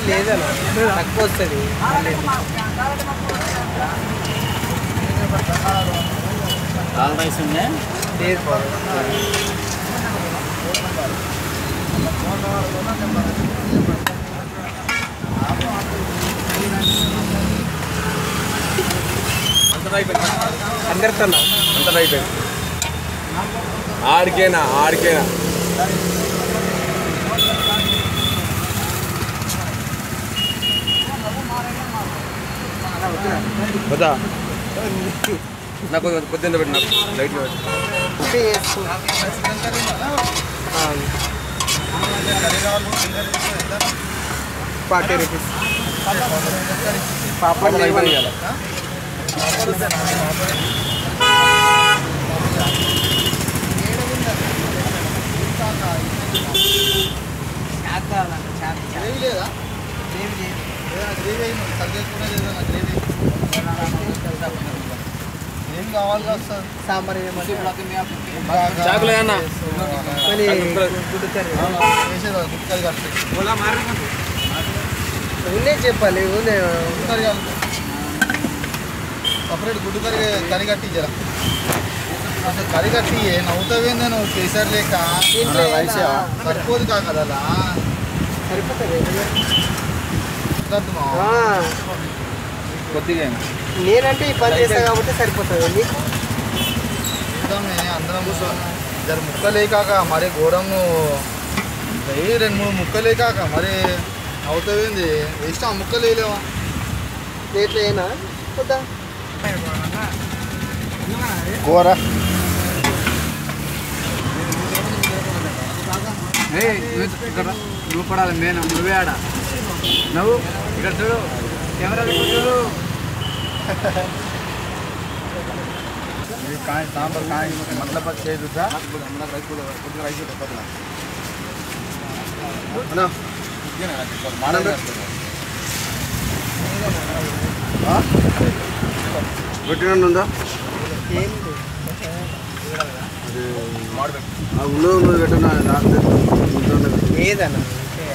లేదన్న తక్కువ వస్తుంది దాల్ రైస్ ఉంది లేదు అందరితో అంత అయిపోయింది ఆడికేనా ఆడికేనా వద్దా నాకు పొద్దున్న పెట్టిన లైట్ ఫార్టీ రూపీస్ పాపడ్ లేవని గ్రేవీ లేదా ఏదైనా గ్రేవీ అయినా తగ్గేసుకునేది ఏదైనా గ్రేవీ ఏం కావాలి కదా సార్ సాంబార్ ఏమంటే చాకులే అన్న. మళ్ళీ గుడ్డు కర్రీ వేసేదా గుట్టుకరి కట్టి ఉండే చెప్పాలి ఉండే గుడ్డు కర్రీ సపరేట్ గుడ్డు కర్రీ కర్రీ కట్టి జరా అసలు కర్రీ కట్టి నవ్వుతావేంది నువ్వు కేసరి లేక దీంట్లో రైస్ ఏదా? సరిపోదు కాక కదా సరిపోతుంది ఆ, కొద్దిగా నేనంటే ఈ పని చేస్తా కాబట్టి సరిపోతుంది నీకు చూద్దామే అందరం జర ముక్కలే కాక మరి ఘోరము ఏ రెండు మూడు ముక్కలే కాక మరి అవుతావేంది వేస్ట్ ఆ ముక్కలు వేయలేవా ప్లేట్లో ఏనా వద్దా కూర ఇక్కడ నువ్వు పడాలి మెయిన్ నువ్వే ఆడ నువ్వు ఇక్కడ చూడు కెమెరా చూడు సాంబార్ కాయ మతలబ్ చేదుతా పెట్టిన ఉందా ఏంటి ఉన్నది ఉన్నది పెట్టిన నాకు ఏదన్నా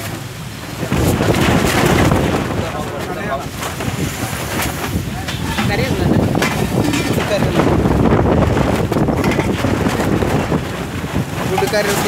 కర్రీ ఉందన్న గుడ్డు కర్రీ గుడ్డు కర్రీ